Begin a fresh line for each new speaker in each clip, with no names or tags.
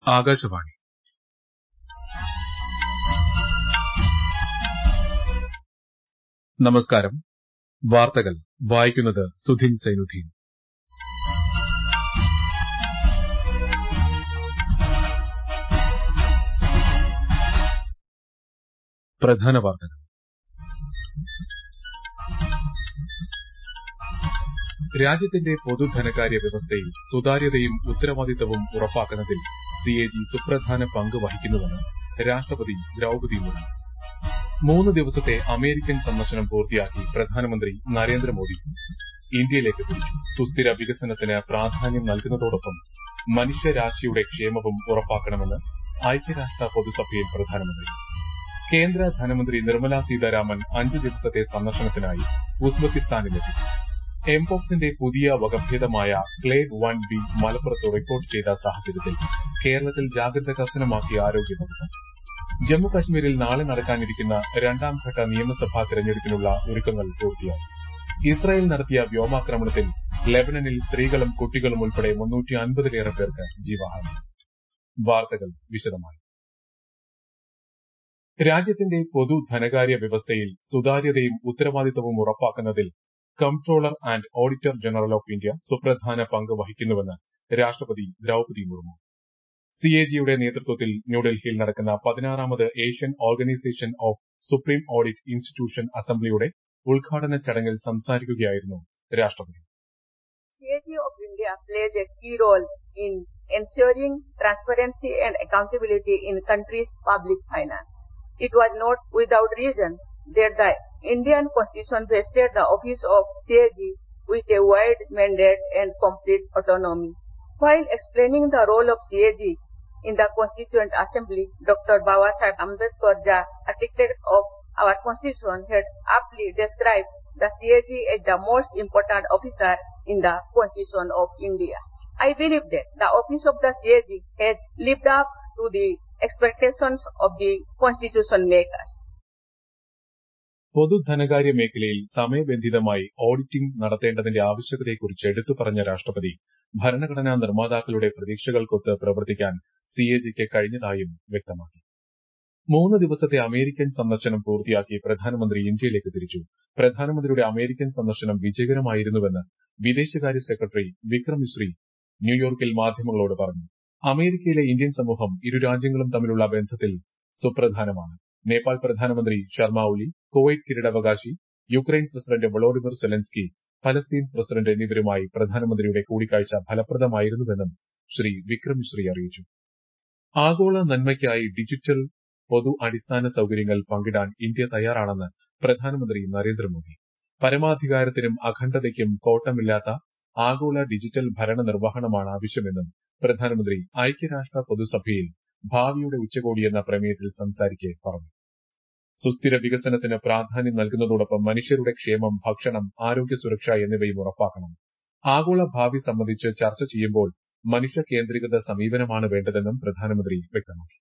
ആകാശവാണി നമസ്കാരം വാർത്തകൾ വായിക്കുന്നത് സുധിൻ സൈനുദ്ദീൻ പ്രധാന വാർത്തകൾ രാജ്യത്തിന്റെ പൊതുധനകാര്യ വ്യവസ്ഥയിൽ സുതാര്യതയും ഉത്തരവാദിത്തവും ഉറപ്പാക്കുന്നതിൽ സിഎജി സുപ്രധാന പങ്ക് വഹിക്കുന്നുവെന്ന് രാഷ്ട്രപതി ദ്രൌപതി മുർമു മൂന്ന് ദിവസത്തെ അമേരിക്കൻ സന്ദർശനം പൂർത്തിയാക്കി പ്രധാനമന്ത്രി നരേന്ദ്രമോദി ഇന്ത്യയിലേക്ക് തിരിച്ചു സുസ്ഥിര വികസനത്തിന് പ്രാധാന്യം നൽകുന്നതോടൊപ്പം മനുഷ്യരാശിയുടെ ക്ഷേമവും ഉറപ്പാക്കണമെന്ന് ഐക്യരാഷ്ട്ര പൊതുസഭയിൽ പ്രധാനമന്ത്രി കേന്ദ്ര ധനമന്ത്രി നിർമ്മല സീതാരാമൻ അഞ്ച് ദിവസത്തെ സന്ദർശനത്തിനായി ഉസ്ബെക്കിസ്ഥാനിലെത്തി എംപോക്സിന്റെ പുതിയ വകഭേദമായ ക്ലേഡ് വൺ ബി മലപ്പുറത്ത് റിപ്പോർട്ട് ചെയ്ത സാഹചര്യത്തിൽ കേരളത്തിൽ ജാഗ്രത കർശനമാക്കിയ ആരോഗ്യവകുപ്പ് ജമ്മുകശ്മീരിൽ നാളെ നടക്കാനിരിക്കുന്ന രണ്ടാംഘട്ട നിയമസഭാ തെരഞ്ഞെടുപ്പിനുള്ള ഒരുക്കങ്ങൾ പൂർത്തിയായി ഇസ്രായേൽ നടത്തിയ വ്യോമാക്രമണത്തിൽ ലെബനനിൽ സ്ത്രീകളും കുട്ടികളും ഉൾപ്പെടെ മുന്നൂറ്റി അൻപതിലേറെ പേർക്ക് ജീവഹാനി വാർത്തകൾ വിശദമായി രാജ്യത്തിന്റെ പൊതു ധനകാര്യ വ്യവസ്ഥയിൽ സുതാര്യതയും ഉത്തരവാദിത്തവും ഉറപ്പാക്കുന്നതിൽ comptroller and auditor general of India സുപ്രധാന പങ്ക് വഹിക്കുന്നുവെന്ന് രാഷ്ട്രപതി ദ്രൌപതി മുർമു സിഎജിയുടെ നേതൃത്വത്തിൽ ന്യൂഡൽഹിയിൽ നടക്കുന്ന പതിനാറാമത് Asian organisation of supreme audit institution അസംബ്ലിയുടെ ഉദ്ഘാടന ചടങ്ങിൽ സംസാരിക്കുകയായിരുന്നു രാഷ്ട്രപതി
CAG of India plays a key role in ensuring transparency and accountability in country's public finance. It was not without reason that the Indian constitution vested the office of CAG with a wide mandate and complete autonomy. While explaining the role of CAG in the Constituent Assembly, Dr. Babasaheb Ambedkar, the architect of our constitution, had aptly described the CAG as the most important officer in the Constitution of India. I believe that the office of the CAG has lived up to the expectations of the constitution makers.
പൊതുധനകാര്യ മേഖലയിൽ സമയബന്ധിതമായി auditing നടത്തേണ്ടതിന്റെ ആവശ്യകതയെക്കുറിച്ച് എടുത്തു പറഞ്ഞ രാഷ്ട്രപതി ഭരണഘടനാ നിർമ്മാതാക്കളുടെ പ്രതീക്ഷകൾക്കൊത്ത് പ്രവർത്തിക്കാൻ സിഎജിക്ക് കഴിഞ്ഞതായും വ്യക്തമാക്കി മൂന്ന് ദിവസത്തെ അമേരിക്കൻ സന്ദർശനം പൂർത്തിയാക്കി പ്രധാനമന്ത്രി ഇന്ത്യയിലേക്ക് തിരിച്ചു പ്രധാനമന്ത്രിയുടെ അമേരിക്കൻ സന്ദർശനം വിജയകരമായിരുന്നുവെന്ന് വിദേശകാര്യ സെക്രട്ടറി വിക്രം മിശ്രി ന്യൂയോർക്കിൽ മാധ്യമങ്ങളോട് പറഞ്ഞു അമേരിക്കയിലെ ഇന്ത്യൻ സമൂഹം ഇരു രാജ്യങ്ങളും തമ്മിലുള്ള ബന്ധത്തിൽ സുപ്രധാനമാണ് നേപ്പാൾ പ്രധാനമന്ത്രി ശർമ്മ ഒലി കുവൈറ്റ് കിരീടാവകാശി യുക്രൈൻ പ്രസിഡന്റ് വളോഡിമിർ സെലൻസ്കി ഫലസ്തീൻ പ്രസിഡന്റ് എന്നിവരുമായി പ്രധാനമന്ത്രിയുടെ കൂടിക്കാഴ്ച ഫലപ്രദമായിരുന്നുവെന്നും ശ്രീ വിക്രം മിശ്രി അറിയിച്ചു ആഗോള നന്മയ്ക്കായി ഡിജിറ്റൽ പൊതു അടിസ്ഥാന സൌകര്യങ്ങൾ പങ്കിടാൻ ഇന്ത്യ തയ്യാറാണെന്ന് പ്രധാനമന്ത്രി നരേന്ദ്രമോദി പരമാധികാരത്തിനും അഖണ്ഡതയ്ക്കും കോട്ടമില്ലാത്ത ആഗോള ഡിജിറ്റൽ ഭരണ നിർവഹണമാണ് ആവശ്യമെന്നും പ്രധാനമന്ത്രി ഐക്യരാഷ്ട്ര പൊതുസഭയിൽ ഭാവിയുടെ ഉച്ചകോടി എന്ന പ്രമേയത്തിൽ സംസാരിക്കെ പറഞ്ഞു സുസ്ഥിര വികസനത്തിന് പ്രാധാന്യം നൽകുന്നതോടൊപ്പം മനുഷ്യരുടെ ക്ഷേമം ഭക്ഷണം ആരോഗ്യ സുരക്ഷ എന്നിവയും ഉറപ്പാക്കണം ആഗോള ഭാവി സംബന്ധിച്ച് ചർച്ച ചെയ്യുമ്പോൾ മനുഷ്യ കേന്ദ്രീകൃത സമീപനമാണ് വേണ്ടതെന്നും പ്രധാനമന്ത്രി വ്യക്തമാക്കി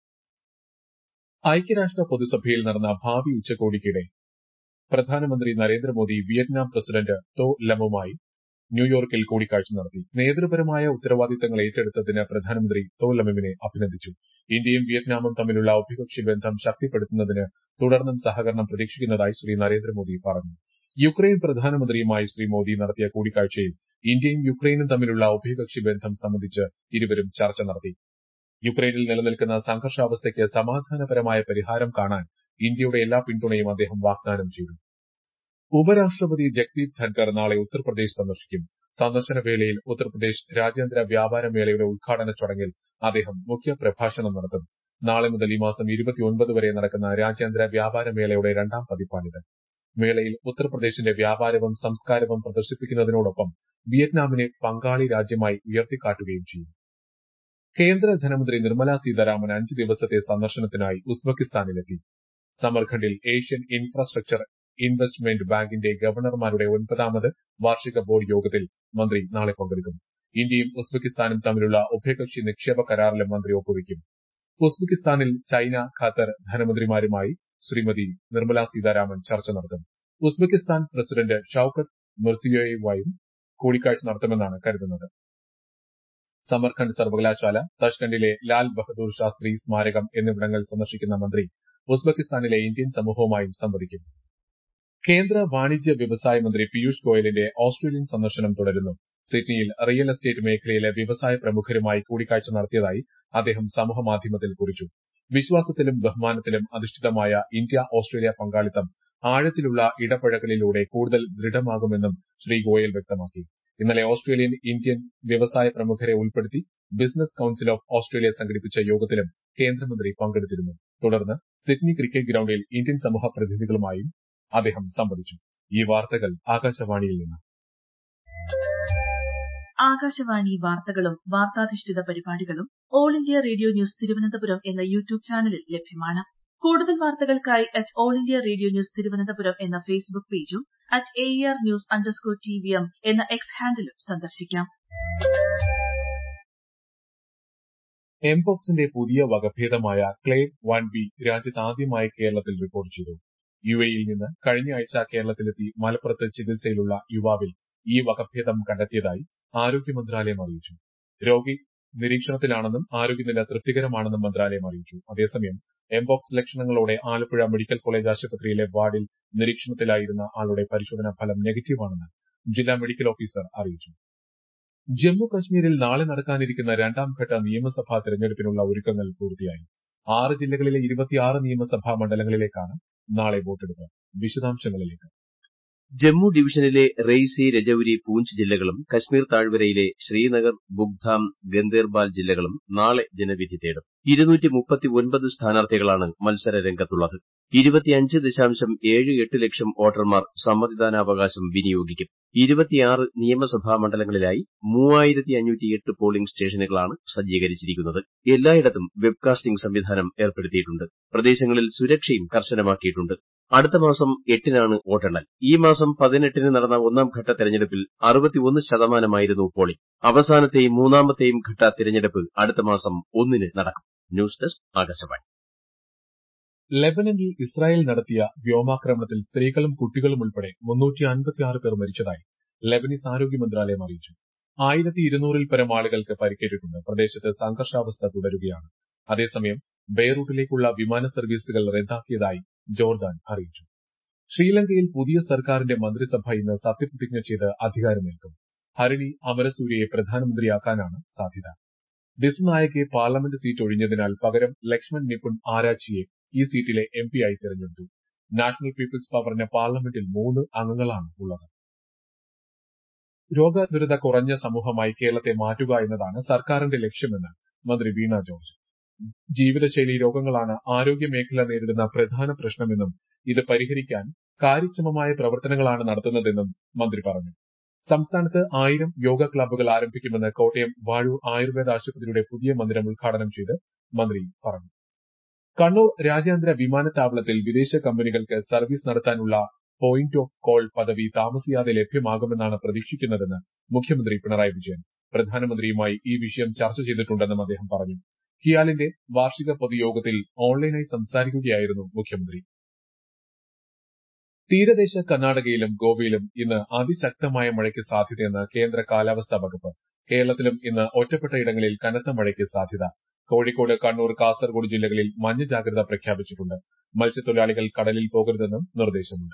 ഐക്യരാഷ്ട്ര പൊതുസഭയിൽ നടന്ന ഭാവി ഉച്ചകോടിക്കിടെ പ്രധാനമന്ത്രി നരേന്ദ്രമോദി വിയറ്റ്നാം പ്രസിഡന്റ് തോ ലമുമായി ന്യൂയോർക്കിൽ കൂടിക്കാഴ്ച നടത്തി നേതൃപരമായ ഉത്തരവാദിത്തങ്ങൾ ഏറ്റെടുത്തതിന് പ്രധാനമന്ത്രി തോ ലമുവിനെ അഭിനന്ദിച്ചു ഇന്ത്യയും വിയറ്റ്നാമും തമ്മിലുള്ള ഉഭയകക്ഷി ബന്ധം ശക്തിപ്പെടുത്തുന്നതിന് തുടർന്നും സഹകരണം പ്രതീക്ഷിക്കുന്നതായി ശ്രീ നരേന്ദ്രമോദി പറഞ്ഞു യുക്രൈൻ പ്രധാനമന്ത്രിയുമായി ശ്രീ മോദി നടത്തിയ കൂടിക്കാഴ്ചയിൽ ഇന്ത്യയും യുക്രൈനും തമ്മിലുള്ള ഉഭയകക്ഷി ബന്ധം സംബന്ധിച്ച് ഇരുവരും ചർച്ച നടത്തി യുക്രൈനിൽ നിലനിൽക്കുന്ന സംഘർഷാവസ്ഥയ്ക്ക് സമാധാനപരമായ പരിഹാരം കാണാൻ ഇന്ത്യയുടെ എല്ലാ പിന്തുണയും അദ്ദേഹം വാഗ്ദാനം ചെയ്തു ഉപരാഷ്ട്രപതി ജഗ്ദീപ് ധൻകർ നാളെ ഉത്തർപ്രദേശ് സന്ദർശിക്കും സന്ദർശന വേളയിൽ ഉത്തർപ്രദേശ് രാജ്യാന്തര വ്യാപാര മേളയുടെ ഉദ്ഘാടന ചടങ്ങിൽ അദ്ദേഹം മുഖ്യ പ്രഭാഷണം നടത്തും നാളെ മുതൽ ഈ മാസം ഇരുപത്തിയൊൻപത് വരെ നടക്കുന്ന രാജ്യാന്തര വ്യാപാര മേളയുടെ രണ്ടാം പതിപ്പാണിത് മേളയിൽ ഉത്തർപ്രദേശിന്റെ വ്യാപാരവും സംസ്കാരവും പ്രദർശിപ്പിക്കുന്നതിനോടൊപ്പം വിയറ്റ്നാമിനെ പങ്കാളി രാജ്യമായി ഉയർത്തിക്കാട്ടുകയും ചെയ്യും കേന്ദ്ര ധനമന്ത്രി നിർമ്മല സീതാരാമൻ അഞ്ച് ദിവസത്തെ സന്ദർശനത്തിനായി ഉസ്ബെക്കിസ്ഥാനിലെത്തി സമർഖണ്ഡിൽ ഏഷ്യൻ ഇൻഫ്രാസ്ട്രക്ചർ ഇൻവെസ്റ്റ്മെന്റ് ബാങ്കിന്റെ ഗവർണർമാരുടെ ഒൻപതാമത് വാർഷിക ബോർഡ് യോഗത്തിൽ മന്ത്രി നാളെ പങ്കെടുക്കും ഇന്ത്യയും ഉസ്ബെക്കിസ്ഥാനും തമ്മിലുള്ള ഉഭയകക്ഷി നിക്ഷേപ കരാറിലും മന്ത്രി ഒപ്പുവയ്ക്കും ഉസ്ബെക്കിസ്ഥാനിൽ ചൈന ഖത്തർ ധനമന്ത്രിമാരുമായി ശ്രീമതി നിർമ്മല സീതാരാമൻ ചർച്ച നടത്തും ഉസ്ബെക്കിസ്ഥാൻ പ്രസിഡന്റ് ഷൌക്കത്ത് മിർസിയോയേവുമായും കൂടിക്കാഴ്ച നടത്തുമെന്നാണ് കരുതുന്നത് സമർഖണ്ഡ് സർവകലാശാല തഷ്കണ്ടിലെ ലാൽ ബഹദൂർ ശാസ്ത്രി സ്മാരകം എന്നിവിടങ്ങൾ സന്ദർശിക്കുന്ന മന്ത്രി ഉസ്ബെക്കിസ്ഥാനിലെ ഇന്ത്യൻ സമൂഹവുമായും സംവദിക്കും കേന്ദ്ര വാണിജ്യ വ്യവസായ മന്ത്രി പീയൂഷ് ഗോയലിന്റെ ഓസ്ട്രേലിയൻ സന്ദർശനം തുടരുന്നു സിഡ്നിയിൽ റിയൽ എസ്റ്റേറ്റ് മേഖലയിലെ വ്യവസായ പ്രമുഖരുമായി കൂടിക്കാഴ്ച നടത്തിയതായി അദ്ദേഹം സമൂഹമാധ്യമത്തിൽ കുറിച്ചു വിശ്വാസത്തിലും ബഹുമാനത്തിലും അധിഷ്ഠിതമായ ഇന്ത്യ ഓസ്ട്രേലിയ പങ്കാളിത്തം ആഴത്തിലുള്ള ഇടപഴകലിലൂടെ കൂടുതൽ ദൃഢമാകുമെന്നും ശ്രീ ഗോയൽ വ്യക്തമാക്കി ഇന്നലെ ഓസ്ട്രേലിയൻ ഇന്ത്യൻ വ്യവസായ പ്രമുഖരെ ഉൾപ്പെടുത്തി ബിസിനസ് കൌൺസിൽ ഓഫ് ഓസ്ട്രേലിയ സംഘടിപ്പിച്ച യോഗത്തിലും കേന്ദ്രമന്ത്രി പങ്കെടുത്തിരുന്നു തുടർന്ന് സിഡ്നി ക്രിക്കറ്റ് ഗ്രൌണ്ടിൽ ഇന്ത്യൻ സമൂഹ പ്രതിനിധികളുമായും അദ്ദേഹം സംവദിച്ചു ഈ വാർത്തകൾ ആകാശവാണിയിൽ നിന്ന്
ആകാശവാണി വാർത്തകളും വാർത്താധിഷ്ഠിത പരിപാടികളും all India radio news Thiruvananthapuram എന്ന യൂട്യൂബ് ചാനലിൽ ലഭ്യമാണ് കൂടുതൽ വാർത്തകൾക്കായി at all India radio news Thiruvananthapuram എന്ന ഫേസ്ബുക്ക് പേജും at A R news underscore T V M എന്ന എക്സ് ഹാൻഡിലും സന്ദർശിക്കാം
എംപോക്സിന്റെ പുതിയ വകഭേദമായ ക്ലേഡ് വൺ ബി രാജ്യത്ത് ആദ്യമായി കേരളത്തിൽ റിപ്പോർട്ട് ചെയ്തു യു എയിൽ നിന്ന് കഴിഞ്ഞ ആഴ്ച കേരളത്തിലെത്തി മലപ്പുറത്ത് ചികിത്സയിലുള്ള യുവാവിൽ ഈ വകഭേദം കണ്ടെത്തിയതായി ആരോഗ്യ മന്ത്രാലയം അറിയിച്ചു രോഗി നിരീക്ഷണത്തിലാണെന്നും ആരോഗ്യനില തൃപ്തികരമാണെന്നും മന്ത്രാലയം അറിയിച്ചു അതേസമയം എംപോക്സ് ലക്ഷണങ്ങളോടെ ആലപ്പുഴ മെഡിക്കൽ കോളേജ് ആശുപത്രിയിലെ വാർഡിൽ നിരീക്ഷണത്തിലായിരുന്ന ആളുടെ പരിശോധനാ ഫലം നെഗറ്റീവാണെന്ന് ജില്ലാ മെഡിക്കൽ ഓഫീസർ അറിയിച്ചു ജമ്മു കശ്മീരിൽ നാളെ നടക്കാനിരിക്കുന്ന രണ്ടാംഘട്ട നിയമസഭാ തെരഞ്ഞെടുപ്പിനുള്ള ഒരുക്കങ്ങൾ പൂർത്തിയായി ആറ് ജില്ലകളിലെ ഇരുപത്തിയാറ് നിയമസഭാ മണ്ഡലങ്ങളിലേക്കാണ് നാളെ വോട്ടെടുപ്പ് വിശദാംശങ്ങളിലേക്ക്
ജമ്മു ഡിവിഷനിലെ റെയ്സി രജൌരി പൂഞ്ച് ജില്ലകളും കശ്മീർ താഴ്വരയിലെ ശ്രീനഗർ ബുഗ്ധാം ഗന്ദേർബാൽ ജില്ലകളും നാളെ ജനവിധി തേടും സ്ഥാനാർത്ഥികളാണ് മത്സര രംഗത്തുള്ളത് ഇരുപത്തിയഞ്ച് ദശാംശം ഏഴ് എട്ട് ലക്ഷം വോട്ടർമാർ സമ്മതിദാനാവകാശം വിനിയോഗിക്കും ഇരുപത്തിയാറ് നിയമസഭാ മണ്ഡലങ്ങളിലായി മൂവായിരത്തി അഞ്ഞൂറ്റിയെട്ട് പോളിംഗ് സ്റ്റേഷനുകളാണ് സജ്ജീകരിച്ചിരിക്കുന്നത് എല്ലായിടത്തും വെബ്കാസ്റ്റിംഗ് സംവിധാനം ഏർപ്പെടുത്തിയിട്ടുണ്ട് പ്രദേശങ്ങളിൽ സുരക്ഷയും കർശനമാക്കിയിട്ടുണ്ട് അടുത്ത മാസം എട്ടിനാണ് വോട്ടെണ്ണൽ ഈ മാസം പതിനെട്ടിന് നടന്ന ഒന്നാം ഘട്ട തെരഞ്ഞെടുപ്പിൽ അറുപത്തിയൊന്ന് ശതമാനമായിരുന്നു പോളിംഗ് അവസാനത്തെയും മൂന്നാമത്തെയും ഘട്ട തിരഞ്ഞെടുപ്പ് അടുത്ത മാസം ഒന്നിന് നടക്കും ന്യൂസ് ഡെസ്ക് ആകാശവാണി
ലെബനനിൽ ഇസ്രായേൽ നടത്തിയ വ്യോമാക്രമണത്തിൽ സ്ത്രീകളും കുട്ടികളും ഉൾപ്പെടെ മുന്നൂറ്റി അൻപത്തിയാറ് പേർ മരിച്ചതായി ലെബനീസ് ആരോഗ്യ മന്ത്രാലയം അറിയിച്ചു ആയിരത്തി ഇരുന്നൂറിൽ പരം ആളുകൾക്ക് പരിക്കേറ്റിട്ടുണ്ട് പ്രദേശത്ത് സംഘർഷാവസ്ഥ തുടരുകയാണ് അതേസമയം ബെയ്റൂട്ടിലേക്കുള്ള വിമാന സർവീസുകൾ റദ്ദാക്കിയതായി ജോർദാൻ അറിയിച്ചു ശ്രീലങ്കയിൽ പുതിയ സർക്കാരിന്റെ മന്ത്രിസഭ ഇന്ന് സത്യപ്രതിജ്ഞ ചെയ്ത് അധികാരമേൽക്കും ഹരിണി അമരസൂര്യയെ പ്രധാനമന്ത്രിയാക്കാനാണ് സാധ്യത ദിസ്നായകെ പാർലമെന്റ് സീറ്റ് ഒഴിഞ്ഞതിനാൽ പകരം ലക്ഷ്മൺ നിപുൺ ആരാച്ചിയെ ഈ സീറ്റിലെ എം പിയായി തെരഞ്ഞെടുത്തു നാഷണൽ പീപ്പിൾസ് പവറിന് പാർലമെന്റിൽ മൂന്ന് അംഗങ്ങളാണ് ഉള്ളത് രോഗദുരിത കുറഞ്ഞ സമൂഹമായി കേരളത്തെ മാറ്റുക എന്നതാണ് സർക്കാരിന്റെ ലക്ഷ്യമെന്ന് മന്ത്രി വീണ ജോർജ് ജീവിതശൈലി രോഗങ്ങളാണ് ആരോഗ്യ മേഖല നേരിടുന്ന പ്രധാന പ്രശ്നമെന്നും ഇത് പരിഹരിക്കാൻ കാര്യക്ഷമമായ പ്രവർത്തനങ്ങളാണ് നടത്തുന്നതെന്നും മന്ത്രി പറഞ്ഞു സംസ്ഥാനത്ത് ആയിരം യോഗ ക്ലബ്ബുകൾ ആരംഭിക്കുമെന്ന് കോട്ടയം വാഴൂർ ആയുർവേദ ആശുപത്രിയുടെ പുതിയ മന്ദിരം ഉദ്ഘാടനം ചെയ്ത് മന്ത്രി പറഞ്ഞു കണ്ണൂർ രാജ്യാന്തര വിമാനത്താവളത്തിൽ വിദേശ കമ്പനികൾക്ക് സർവീസ് നടത്താനുള്ള പോയിന്റ് ഓഫ് കോൾ പദവി താമസിയാതെ ലഭ്യമാകുമെന്നാണ് പ്രതീക്ഷിക്കുന്നതെന്ന് മുഖ്യമന്ത്രി പിണറായി വിജയൻ പ്രധാനമന്ത്രിയുമായി ഈ വിഷയം ചർച്ച ചെയ്തിട്ടുണ്ടെന്നും അദ്ദേഹം പറഞ്ഞു കിയാലിന്റെ വാർഷിക പൊതുയോഗത്തിൽ ഓൺലൈനായി സംസാരിക്കുകയായിരുന്നു മുഖ്യമന്ത്രി തീരദേശ കർണാടകയിലും ഗോവയിലും ഇന്ന് അതിശക്തമായ മഴയ്ക്ക് സാധ്യതയെന്ന് കേന്ദ്ര കാലാവസ്ഥാ വകുപ്പ് കേരളത്തിലും ഇന്ന് ഒറ്റപ്പെട്ട ഇടങ്ങളിൽ കനത്ത മഴയ്ക്ക് സാധ്യത കോഴിക്കോട് കണ്ണൂർ കാസർഗോഡ് ജില്ലകളിൽ മഞ്ഞ ജാഗ്രത പ്രഖ്യാപിച്ചിട്ടുണ്ട് മത്സ്യത്തൊഴിലാളികൾ കടലിൽ പോകരുതെന്നും നിർദ്ദേശമുണ്ട്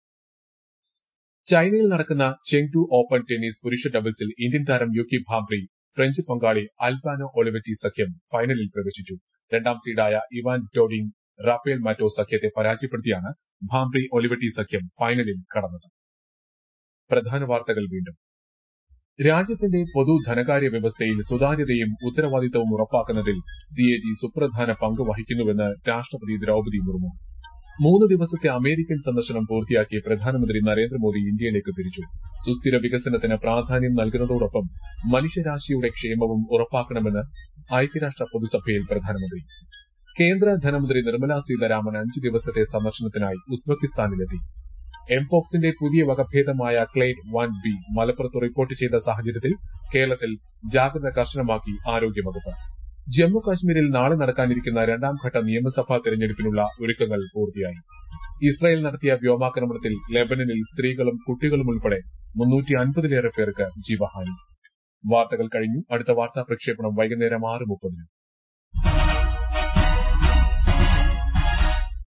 ചൈനയിൽ നടക്കുന്ന ചെങ്ടു ഓപ്പൺ ടെന്നീസ് പുരുഷ ഡബിൾസിൽ ഇന്ത്യൻ താരം യുക്കി ഭാംപ്രി ഫ്രഞ്ച് പങ്കാളി അൽബാനോ ഒളിവറ്റി സഖ്യം ഫൈനലിൽ പ്രവേശിച്ചു രണ്ടാം സീഡായ ഇവാൻ ഡോഡിംഗ് റാഫേൽ മാറ്റോ സഖ്യത്തെ പരാജയപ്പെടുത്തിയാണ് ഭാംപ്രി ഒലിവറ്റി സഖ്യം ഫൈനലിൽ കടന്നത് പ്രധാന വാർത്തകൾ വീണ്ടും രാജ്യത്തിന്റെ പൊതു ധനകാര്യ വ്യവസ്ഥയിൽ സുതാര്യതയും ഉത്തരവാദിത്തവും ഉറപ്പാക്കുന്നതിൽ സിഎജി സുപ്രധാന പങ്ക് വഹിക്കുന്നുവെന്ന് രാഷ്ട്രപതി ദ്രൌപതി മുർമു മൂന്ന് ദിവസത്തെ അമേരിക്കൻ സന്ദർശനം പൂർത്തിയാക്കി പ്രധാനമന്ത്രി നരേന്ദ്രമോദി ഇന്ത്യയിലേക്ക് തിരിച്ചു സുസ്ഥിര വികസനത്തിന് പ്രാധാന്യം നൽകുന്നതോടൊപ്പം മനുഷ്യരാശിയുടെ ക്ഷേമവും ഉറപ്പാക്കണമെന്ന് ഐക്യരാഷ്ട്ര പൊതുസഭയിൽ പ്രധാനമന്ത്രി കേന്ദ്ര ധനമന്ത്രി നിർമ്മലാ സീതാരാമൻ അഞ്ച് ദിവസത്തെ സന്ദർശനത്തിനായി ഉസ്ബെക്കിസ്ഥാനിലെത്തി എംപോക്സിന്റെ പുതിയ വകഭേദമായ ക്ലേഡ് വൺ ബി മലപ്പുറത്ത് റിപ്പോർട്ട് ചെയ്ത സാഹചര്യത്തിൽ കേരളത്തിൽ ജാഗ്രത കർശനമാക്കി ആരോഗ്യവകുപ്പ് ജമ്മു കാശ്മീരിൽ നാളെ നടക്കാനിരിക്കുന്ന രണ്ടാംഘട്ട നിയമസഭാ തെരഞ്ഞെടുപ്പിനുള്ള ഒരുക്കങ്ങൾ പൂർത്തിയായി ഇസ്രായേൽ നടത്തിയ വ്യോമാക്രമണത്തിൽ ലെബനനിൽ സ്ത്രീകളും കുട്ടികളും ഉൾപ്പെടെ മുന്നൂറ്റി അൻപതിലേറെ പേർക്ക് ജീവഹാനി വാർത്തകൾ കഴിഞ്ഞു അടുത്ത വാർത്താ പ്രക്ഷേപണം വൈകുന്നേരം ആറ് മുപ്പതിന്